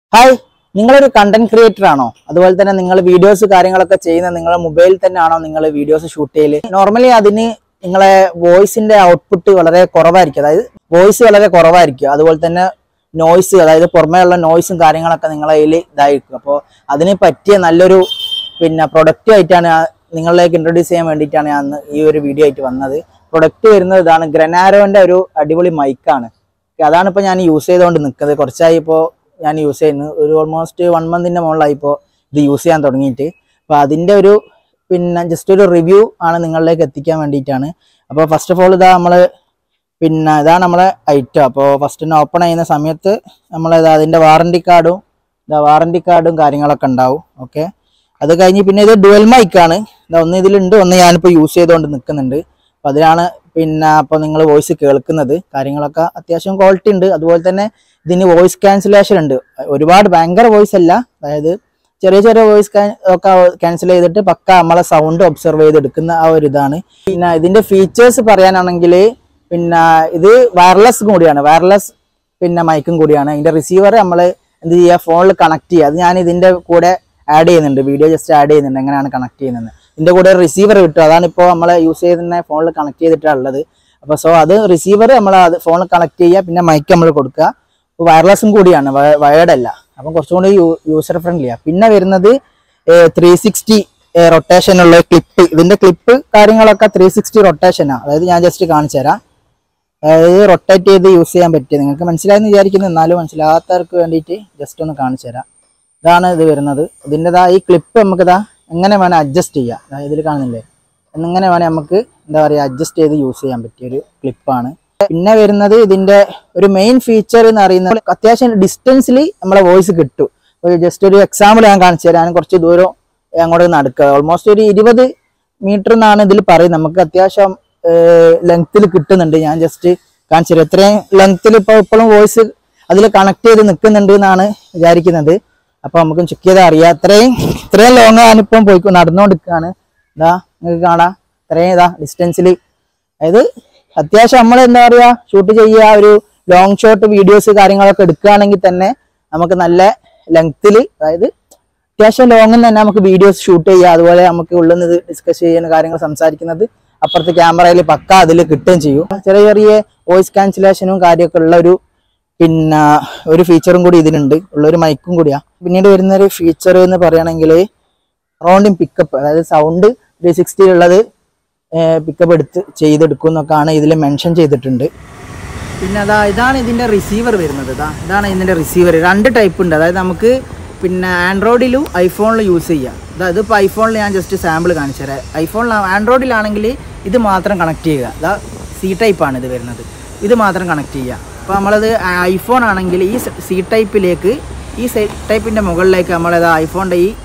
hi നിങ്ങളൊരു content creator ആണോ അതുപോലെ തന്നെ നിങ്ങൾ വീഡിയോസ് കാര്യങ്ങളൊക്കെ ചെയ്യുന്ന നിങ്ങളുടെ മൊബൈലിൽ തന്നെ ആണോ നിങ്ങൾ വീഡിയോസ് ഷൂട്ട് ചെയ്യല് നോർമലി അതിന് നിങ്ങളെ വോയിസിന്റെ ഔട്ട്പുട്ട് വളരെ കുറവായിരിക്കും അതായത് വോയിസ് വളരെ കുറവായിരിക്കും അതുപോലെ തന്നെ നോയ്സ് അതായത് പുറമേയുള്ള നോയ്സും കാര്യങ്ങളൊക്കെ നിങ്ങളെ കയ്യിൽ ഇതായിരിക്കും അപ്പോൾ അതിന് പറ്റിയ നല്ലൊരു പിന്നെ പ്രൊഡക്റ്റ് ആയിട്ടാണ് ഞാൻ നിങ്ങളിലേക്ക് ഇൻട്രൊഡ്യൂസ് ചെയ്യാൻ വേണ്ടിയിട്ടാണ് ഞാൻ ഇന്ന് ഈ ഒരു വീഡിയോ ആയിട്ട് വന്നത് പ്രൊഡക്റ്റ് വരുന്നത് ഇതാണ് ഗ്രനാരോന്റെ ഒരു അടിപൊളി മൈക്കാണ് അതാണ് ഇപ്പോൾ ഞാൻ യൂസ് ചെയ്തുകൊണ്ട് നിൽക്കുന്നത് കുറച്ചായി ഇപ്പോൾ ഞാൻ യൂസ് ചെയ്യുന്നത് ഒരു ഓൾമോസ്റ്റ് വൺ മന്തിന്റെ മുകളിലായി ഇപ്പോൾ ഇത് യൂസ് ചെയ്യാൻ തുടങ്ങിയിട്ട് അപ്പോൾ അതിന്റെ ഒരു പിന്നെ ജസ്റ്റ് ഒരു റിവ്യൂ ആണ് നിങ്ങളിലേക്ക് എത്തിക്കാൻ വേണ്ടിയിട്ടാണ് അപ്പോൾ ഫസ്റ്റ് ഓഫ് ഓൾ ഇതാ നമ്മൾ പിന്നെ ഇതാണ് നമ്മളെ ഐറ്റം അപ്പോൾ ഫസ്റ്റ് തന്നെ ഓപ്പൺ ചെയ്യുന്ന സമയത്ത് നമ്മൾ ഇതാ അതിന്റെ വാറണ്ടി കാർഡും ഇതാ വാറണ്ടി കാർഡും കാര്യങ്ങളൊക്കെ ഉണ്ടാവും ഓക്കെ അത് കഴിഞ്ഞ് പിന്നെ ഇത് ഡുവൽ മൈക്കാണ് ഇതാ ഒന്ന് ഇതിലുണ്ട് ഒന്ന് ഞാനിപ്പോൾ യൂസ് ചെയ്തുകൊണ്ട് നിൽക്കുന്നുണ്ട് അപ്പോൾ അതിലാണ് പിന്നെ അപ്പോൾ നിങ്ങൾ വോയിസ് കേൾക്കുന്നത് കാര്യങ്ങളൊക്കെ അത്യാവശ്യം ക്വാളിറ്റി ഉണ്ട് അതുപോലെ തന്നെ ഇതിന് വോയിസ് ക്യാൻസലേഷൻ ഉണ്ട് ഒരുപാട് ഭയങ്കര വോയിസ് അല്ല അതായത് ചെറിയ ചെറിയ വോയിസ് ഒക്കെ ക്യാൻസൽ ചെയ്തിട്ട് പക്ക നമ്മളെ സൗണ്ട് ഒബ്സർവ് ചെയ്തെടുക്കുന്ന ആ ഒരു ഇതാണ് പിന്നെ ഇതിന്റെ ഫീച്ചേഴ്സ് പറയാനാണെങ്കിൽ പിന്നെ ഇത് വയർലെസ് കൂടിയാണ് വയർലെസ് പിന്നെ മൈക്കും കൂടിയാണ് ഇതിന്റെ റിസീവർ നമ്മൾ എന്ത് ചെയ്യുക ഫോണിൽ കണക്ട് ചെയ്യുക അത് ഞാൻ ഇതിന്റെ കൂടെ ആഡ് ചെയ്യുന്നുണ്ട് വീഡിയോ ജസ്റ്റ് ആഡ് ചെയ്യുന്നുണ്ട് എങ്ങനെയാണ് കണക്ട് ചെയ്യുന്നത് ഇതിന്റെ കൂടെ റിസീവർ കിട്ടും അതാണ് ഇപ്പോൾ നമ്മൾ യൂസ് ചെയ്യുന്ന ഫോണിൽ കണക്ട് ചെയ്തിട്ടാണ് ഉള്ളത് അപ്പോൾ സോ അത് റിസീവർ നമ്മൾ അത് ഫോണിൽ കണക്ട് ചെയ്യുക പിന്നെ മൈക്ക് നമ്മൾ കൊടുക്കുക വയർലെസ്സും കൂടിയാണ് വയേർഡ് അല്ല അപ്പം കുറച്ചും കൂടി യൂസർ ഫ്രണ്ട്ലിയാണ് പിന്നെ വരുന്നത് ത്രീ സിക്സ്റ്റി റൊട്ടേഷൻ ഉള്ള ക്ലിപ്പ് ഇതിന്റെ ക്ലിപ്പ് കാര്യങ്ങളൊക്കെ ത്രീ സിക്സ്റ്റി റൊട്ടേഷനാണ് അതായത് ഞാൻ ജസ്റ്റ് കാണിച്ചു തരാം അതായത് റൊട്ടേറ്റ് ചെയ്ത് യൂസ് ചെയ്യാൻ പറ്റിയ നിങ്ങൾക്ക് മനസ്സിലായെന്ന് വിചാരിക്കുന്നു എന്നാലും മനസ്സിലാകാത്തവർക്ക് വേണ്ടിയിട്ട് ജസ്റ്റ് ഒന്ന് കാണിച്ചു തരാം ഇതാണ് ഇത് വരുന്നത് ഇതിൻ്റെതാ ഈ ക്ലിപ്പ് നമുക്ക് ഇതാ എങ്ങനെ വേണേൽ അഡ്ജസ്റ്റ് ചെയ്യാം അതായത് ഇതിൽ കാണുന്നില്ലേ എന്നിങ്ങനെ വേണേൽ നമുക്ക് എന്താ പറയുക അഡ്ജസ്റ്റ് ചെയ്ത് യൂസ് ചെയ്യാൻ പറ്റിയ ഒരു ക്ലിപ്പാണ് പിന്നെ വരുന്നത് ഇതിന്റെ ഒരു മെയിൻ ഫീച്ചർ എന്ന് പറയുന്നത് അത്യാവശ്യം ഡിസ്റ്റൻസിൽ നമ്മളെ വോയിസ് കിട്ടും ഒരു ജസ്റ്റ് ഒരു എക്സാമ്പിൾ ഞാൻ കാണിച്ചു തരാം കുറച്ച് ദൂരം അങ്ങോട്ട് നടക്കുക ഓൾമോസ്റ്റ് ഒരു ഇരുപത് മീറ്റർ എന്നാണ് ഇതിൽ പറയുന്നത് നമുക്ക് അത്യാവശ്യം ലെങ്ത്തിൽ കിട്ടുന്നുണ്ട് ഞാൻ ജസ്റ്റ് കാണിച്ചു തരാം ഇത്രയും ലെങ്ത്തിൽ ഇപ്പോൾ ഇപ്പോഴും വോയിസ് അതിൽ കണക്ട് ചെയ്ത് നിൽക്കുന്നുണ്ട് എന്നാണ് വിചാരിക്കുന്നത് അപ്പൊ നമുക്ക് ചെക്ക് ചെയ്താൽ അറിയാം ഇത്രയും ഇത്രയും ലോങ് ഞാനിപ്പം പോയി നടന്നുകൊണ്ടിരിക്കുകയാണ് ഇതാ നിങ്ങൾക്ക് കാണാം ഇത്രയും ഇതാ ഡിസ്റ്റൻസിൽ അതായത് അത്യാവശ്യം നമ്മൾ എന്താ പറയുക ഷൂട്ട് ചെയ്യുക ഒരു ലോങ് ഷോട്ട് വീഡിയോസ് കാര്യങ്ങളൊക്കെ എടുക്കുകയാണെങ്കിൽ തന്നെ നമുക്ക് നല്ല ലെങ്ത്തിൽ അതായത് അത്യാവശ്യം ലോങ്ങിൽ തന്നെ നമുക്ക് വീഡിയോസ് ഷൂട്ട് ചെയ്യുക അതുപോലെ നമുക്ക് ഉള്ളിൽ നിന്ന് ഡിസ്കസ് ചെയ്യുന്ന കാര്യങ്ങൾ സംസാരിക്കുന്നത് അപ്പുറത്തെ ക്യാമറയിൽ പക്ക അതിൽ കിട്ടുകയും ചെയ്യും ചെറിയ ചെറിയ വോയിസ് ക്യാൻസലേഷനും കാര്യമൊക്കെ ഉള്ള ഒരു പിന്നെ ഒരു ഫീച്ചറും കൂടി ഇതിനുണ്ട് ഉള്ള ഒരു മൈക്കും കൂടിയാ പിന്നീട് വരുന്ന ഒരു ഫീച്ചർ എന്ന് പറയുകയാണെങ്കിൽ റൗണ്ടിങ് പിക്കപ്പ് അതായത് സൗണ്ട് ത്രീ സിക്സ്റ്റിയിലുള്ളത് പിക്കപ്പ് എടുത്ത് ചെയ്തെടുക്കും എന്നൊക്കെയാണ് ഇതിൽ മെൻഷൻ ചെയ്തിട്ടുണ്ട് പിന്നെ അതാ ഇതാണ് ഇതിന്റെ റിസീവർ വരുന്നത് ഇതാ ഇതാണ് ഇതിന്റെ റിസീവർ രണ്ട് ടൈപ്പ് ഉണ്ട് അതായത് നമുക്ക് പിന്നെ ആൻഡ്രോയിഡിലും ഐഫോണിലും യൂസ് ചെയ്യാം ഇതാ ഇതിപ്പോൾ ഐഫോണിൽ ഞാൻ ജസ്റ്റ് സാമ്പിൾ കാണിച്ചു തരാം ഐഫോണിൽ ആൻഡ്രോയിഡിലാണെങ്കിൽ ഇത് മാത്രം കണക്ട് ചെയ്യുക ഇതാ സി ടൈപ്പാണ് ഇത് വരുന്നത് ഇത് മാത്രം കണക്ട് ചെയ്യുക അപ്പോൾ നമ്മളത് ഐഫോൺ ആണെങ്കിൽ ഈ സി ടൈപ്പിലേക്ക് ഈ സി ടൈപ്പിൻ്റെ മുകളിലേക്ക് നമ്മളത് ഐഫോണിൻ്റെ ഈ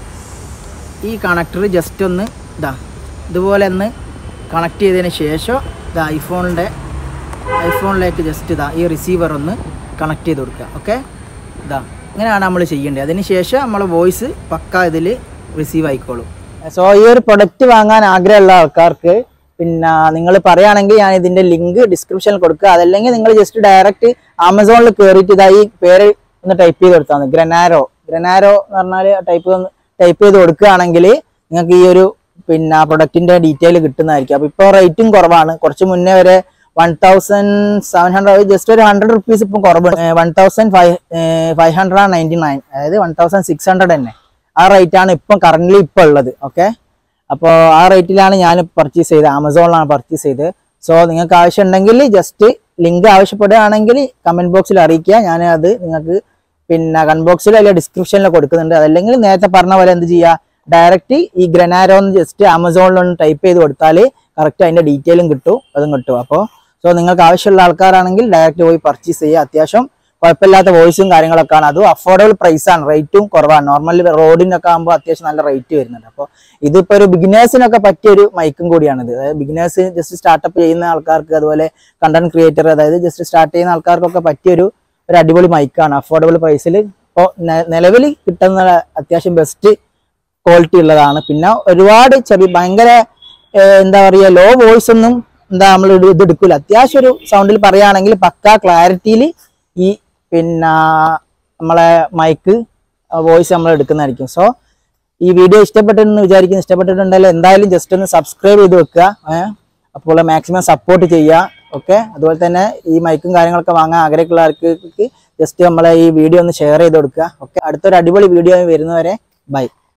ഈ കണക്ടർ ജസ്റ്റ് ഒന്ന് ഇതാ ഇതുപോലെ ഒന്ന് കണക്ട് ചെയ്തതിന് ശേഷം ഇത് ഐഫോണിൻ്റെ ഐഫോണിലേക്ക് ജസ്റ്റ് ഇതാ ഈ റിസീവർ ഒന്ന് കണക്ട് ചെയ്ത് കൊടുക്കുക ഓക്കെ ഇതാ ഇങ്ങനെയാണ് നമ്മൾ ചെയ്യേണ്ടത് അതിന് ശേഷം നമ്മൾ വോയിസ് പക്ക ഇതിൽ റിസീവ് ആയിക്കോളും സോ ഈ ഒരു പ്രൊഡക്റ്റ് വാങ്ങാൻ ആഗ്രഹമുള്ള ആൾക്കാർക്ക് പിന്നെ നിങ്ങൾ പറയുകയാണെങ്കിൽ ഞാൻ ഇതിന്റെ ലിങ്ക് ഡിസ്ക്രിപ്ഷനിൽ കൊടുക്കുക അതല്ലെങ്കിൽ നിങ്ങൾ ജസ്റ്റ് ഡയറക്റ്റ് ആമസോണിൽ കയറിയിട്ട് ഇതാ ഈ പേര് ഒന്ന് ടൈപ്പ് ചെയ്ത് കൊടുത്താൽ മതി ഗ്രനാരോ ഗ്രനാരോ എന്ന് പറഞ്ഞാൽ ടൈപ്പ് ടൈപ്പ് ചെയ്ത് കൊടുക്കുകയാണെങ്കിൽ നിങ്ങൾക്ക് ഈ ഒരു പിന്നെ പ്രൊഡക്റ്റിന്റെ ഡീറ്റെയിൽ കിട്ടുന്നതായിരിക്കും അപ്പൊ ഇപ്പോൾ റേറ്റും കുറവാണ് കുറച്ച് മുന്നേ വരെ one thousand seven hundred just ഒരു ഹൺഡ്രഡ് റുപ്പീസ് ഇപ്പം കുറവുണ്ട് one thousand five five hundred ninety nine അതായത് വൺ തൗസൻഡ് സിക്സ് ഹൺഡ്രഡ് തന്നെ ആ റേറ്റ് ആണ് ഇപ്പം കറന്റ് ഇപ്പം ഉള്ളത് ഓക്കെ അപ്പോൾ ആ റേറ്റിലാണ് ഞാൻ പർച്ചേസ് ചെയ്തത് ആമസോണിലാണ് പർച്ചേസ് ചെയ്തത് സോ നിങ്ങൾക്ക് ആവശ്യമുണ്ടെങ്കിൽ ജസ്റ്റ് ലിങ്ക് ആവശ്യപ്പെടുകയാണെങ്കിൽ കമന്റ് ബോക്സിൽ അറിയിക്കുക ഞാൻ അത് നിങ്ങൾക്ക് പിന്നെ കമന്റ് ബോക്സിൽ അല്ലെങ്കിൽ ഡിസ്ക്രിപ്ഷനിൽ കൊടുക്കുന്നുണ്ട് അതല്ലെങ്കിൽ നേരത്തെ പറഞ്ഞ പോലെ എന്ത് ചെയ്യുക ഡയറക്റ്റ് ഈ ഗ്രനാരോ എന്ന് ജസ്റ്റ് ആമസോണിലൊന്ന് ടൈപ്പ് ചെയ്ത് കൊടുത്താൽ കറക്റ്റ് അതിന്റെ ഡീറ്റെയിലും കിട്ടും അതും കിട്ടും അപ്പോൾ സോ നിങ്ങൾക്ക് ആവശ്യമുള്ള ആൾക്കാരാണെങ്കിൽ ഡയറക്റ്റ് പോയി പർച്ചേസ് ചെയ്യുക അത്യാവശ്യം കുഴപ്പമില്ലാത്ത വോയിസും കാര്യങ്ങളൊക്കെയാണ് അതും അഫോർഡബിൾ പ്രൈസ് ആണ് റേറ്റും കുറവാണ് നോർമലി റോഡിനൊക്കെ ആകുമ്പോൾ അത്യാവശ്യം നല്ല റേറ്റ് വരുന്നുണ്ട് അപ്പോൾ ഇതിപ്പോൾ ഒരു ബിഗിനേഴ്സിനൊക്കെ പറ്റിയ ഒരു മൈക്കും കൂടിയാണിത് അതായത് ബിഗിനേഴ്സ് ജസ്റ്റ് സ്റ്റാർട്ടപ്പ് ചെയ്യുന്ന ആൾക്കാർക്ക് അതുപോലെ കണ്ടന്റ് ക്രിയേറ്റർ അതായത് ജസ്റ്റ് സ്റ്റാർട്ട് ചെയ്യുന്ന ആൾക്കാർക്കൊക്കെ പറ്റിയൊരു ഒരു അടിപൊളി മൈക്കാണ് അഫോർഡബിൾ പ്രൈസിൽ ഇപ്പോൾ നിലവിൽ കിട്ടുന്ന അത്യാവശ്യം ബെസ്റ്റ് ക്വാളിറ്റി ഉള്ളതാണ് പിന്നെ ഒരുപാട് ചെറിയ ഭയങ്കര ഏഹ്, എന്താ പറയുക ലോ വോയിസ് ഒന്നും എന്താ നമ്മൾ ഇത് എടുക്കൂല അത്യാവശ്യം ഒരു സൗണ്ടിൽ പറയുകയാണെങ്കിൽ പക്ക ക്ലാരിറ്റിയിൽ ഈ പിന്നെ നമ്മളെ മൈക്ക് വോയിസ് നമ്മൾ എടുക്കുന്നതായിരിക്കും സോ ഈ വീഡിയോ ഇഷ്ടപ്പെട്ടെന്ന് വിചാരിക്കുന്നു ഇഷ്ടപ്പെട്ടിട്ടുണ്ടെങ്കിൽ എന്തായാലും ജസ്റ്റ് ഒന്ന് സബ്സ്ക്രൈബ് ചെയ്ത് വെക്കുക ഏഹ് അപ്പോൾ മാക്സിമം സപ്പോർട്ട് ചെയ്യുക ഓക്കെ അതുപോലെ തന്നെ ഈ മൈക്കും കാര്യങ്ങളൊക്കെ വാങ്ങാൻ ആഗ്രഹമുള്ള ആൾക്ക് ജസ്റ്റ് നമ്മളെ ഈ വീഡിയോ ഒന്ന് ഷെയർ ചെയ്ത് കൊടുക്കുക ഓക്കെ അടുത്തൊരു അടിപൊളി വീഡിയോ വരുന്നവരെ ബൈ